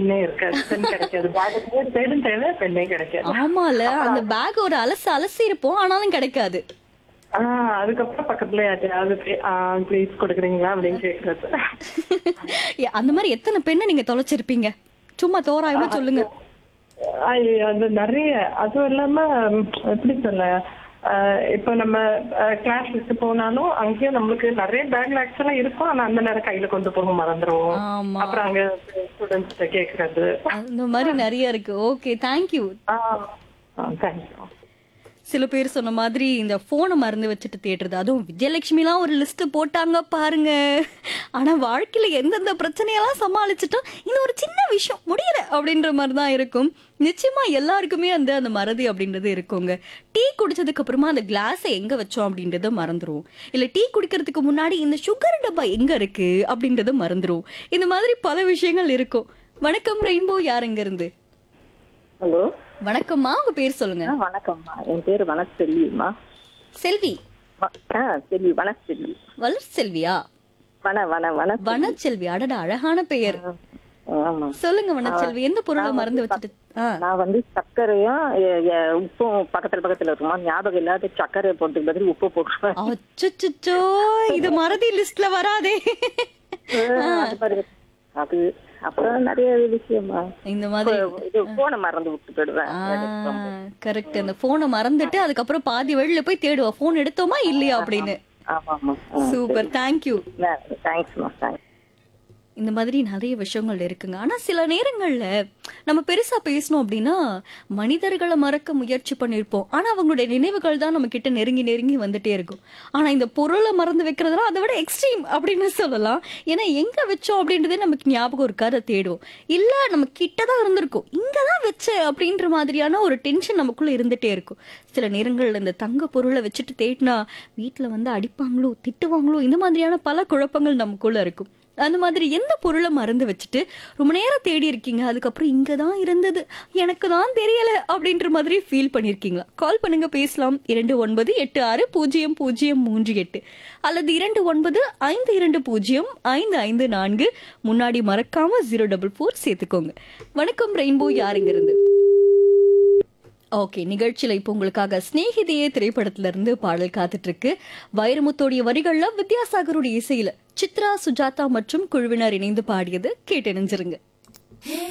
பெண்ணே இருக்காது பெண் கிடைக்காது பேக் தேடு தேடும் தேவை பெண்ணே கிடைக்காது ஆமால அந்த பேக் ஒரு அலசு அலசி இருப்போம் ஆனாலும் கிடைக்காது ஆஹ் அதுக்கப்புறம் பக்கத்துல யார்ட்டையாவது ப்ளீஸ் கொடுக்குறீங்களா அப்படின்னு கேக்குறது ஏ, அந்த மாதிரி எத்தனை பெண்ணை நீங்க தொலைச்சிருப்பீங்க சும்மா தோராயமா சொல்லுங்க ஐயோ, அது நிறைய அதுவும் இல்லாம ம், எப்படி சொல்ல ஆஹ் இப்ப நம்ம கிளாஸ்க்கு போனாலும் அங்கேயும் நம்மளுக்கு நிறைய பேக்ல ஆக்சுவலா இருக்கும் ஆனா அந்த நேரம் கையில கொண்டு போக மறந்துருவோம் ஆமா அப்புறம் அங்க ஸ்டூடெண்ட்ஸ் கேக்குறது அந்த மாதிரி நிறைய இருக்கு ஓகே தேங்க்யூ தேங்க்யூ சில பேர் சொன்ன மாதிரி இந்த போனை மறந்து வச்சுட்டு தேடுறது அதுவும் விஜயலட்சுமிலாம் ஒரு லிஸ்ட் போட்டாங்க பாருங்க ஆனா வாழ்க்கையில எந்தெந்த பிரச்சனையெல்லாம் சமாளிச்சிட்டோம் இந்த ஒரு சின்ன விஷயம் முடியல அப்படின்ற மாதிரி தான் இருக்கும் நிச்சயமா எல்லாருக்குமே அந்த அந்த மறதி அப்படின்றது இருக்குங்க டீ குடிச்சதுக்கு அப்புறமா அந்த கிளாஸை எங்க வச்சோம் அப்படின்றத மறந்துருவோம் இல்ல டீ குடிக்கிறதுக்கு முன்னாடி இந்த சுகர் டப்பா எங்க இருக்கு அப்படின்றத மறந்துருவோம் இந்த மாதிரி பல விஷயங்கள் இருக்கும் வணக்கம் ரெயின்போ யார் எங்க இருந்து ஹலோ வணக்கம்மா உங்க பேர் சொல்லுங்க ஆ வணக்கம்மா என் பேர் வனசெல்விம்மா செல்வி வ- ஆ செல்வி வனசெல்வி வளர் செல்வியா வன வன வன வனச்செல்வி அடடா அழகான பெயர் ஆமா சொல்லுங்க வனச்செல்வி எந்த பொருளை மறந்து வச்சுட்டு ஆ, நான் வந்து சர்க்கரையும் எ- எ- உப்பும் பக்கத்துல பக்கத்துல இருக்குமா ஞாபகம் இல்லாத சர்க்கரை போட்டுக்கு பதில் உப்பு போட்டுருவேன் அச்சச்சோ இது மறதி லிஸ்ட்ல வராதே அது பாருங்க. அது அப்புறம் நிறைய விஷயமா இந்த மாதிரி இது போனை மறந்து விட்டு போயிடுவேன் கரெக்ட் அந்த போனை மறந்துட்டு அதுக்கப்புறம் பாதி வழியில போய் தேடுவோம் போன் எடுத்தோமா இல்லையா அப்படின்னு ஆமா ஆமா சூப்பர் தேங்க்யூ தேங்க்ஸ்மா தேங்க்ஸ் இந்த மாதிரி நிறைய விஷயங்கள் இருக்குங்க ஆனா சில நேரங்கள்ல நம்ம பெருசா பேசணும் அப்படின்னா மனிதர்களை மறக்க முயற்சி பண்ணிருப்போம் ஆனா அவங்களுடைய நினைவுகள் தான் நம்ம கிட்ட நெருங்கி நெருங்கி வந்துட்டே இருக்கும் ஆனா இந்த பொருளை மறந்து வைக்கிறதுலாம் அதை விட எக்ஸ்ட்ரீம் அப்படின்னு சொல்லலாம் ஏன்னா எங்க வச்சோம் அப்படின்றதே நமக்கு ஞாபகம் இருக்காத தேடுவோம் இல்ல நம்ம கிட்டதான் இருந்திருக்கும் இங்கதான் வச்சேன் அப்படின்ற மாதிரியான ஒரு டென்ஷன் நமக்குள்ள இருந்துட்டே இருக்கும் சில நேரங்கள்ல இந்த தங்க பொருளை வச்சுட்டு தேடினா வீட்டுல வந்து அடிப்பாங்களோ திட்டுவாங்களோ இந்த மாதிரியான பல குழப்பங்கள் நமக்குள்ள இருக்கும் அந்த மாதிரி எந்த பொருளை மறந்து வச்சுட்டு ரொம்ப நேரம் தேடி இருக்கீங்க அதுக்கப்புறம் இங்க தான் இருந்தது எனக்கு தான் தெரியல அப்படின்ற மாதிரி ஃபீல் பண்ணிருக்கீங்களா கால் பண்ணுங்க பேசலாம் இரண்டு ஒன்பது எட்டு ஆறு பூஜ்ஜியம் பூஜ்ஜியம் மூன்று எட்டு அல்லது இரண்டு ஒன்பது ஐந்து இரண்டு பூஜ்ஜியம் ஐந்து ஐந்து நான்கு முன்னாடி மறக்காம ஜீரோ டபுள் ஃபோர் சேர்த்துக்கோங்க வணக்கம் ரெயின்போ யாருங்க இருந்து ஓகே நிகழ்ச்சியில இப்போ உங்களுக்காக ஸ்நேகிதியே திரைப்படத்துல இருந்து பாடல் காத்துட்டு இருக்கு வைரமுத்தோடைய வரிகள்ல வித்யாசாகருடைய இசையில சித்ரா சுஜாதா மற்றும் குழுவினர் இணைந்து பாடியது கேட்டு நினைஞ்சிருங்க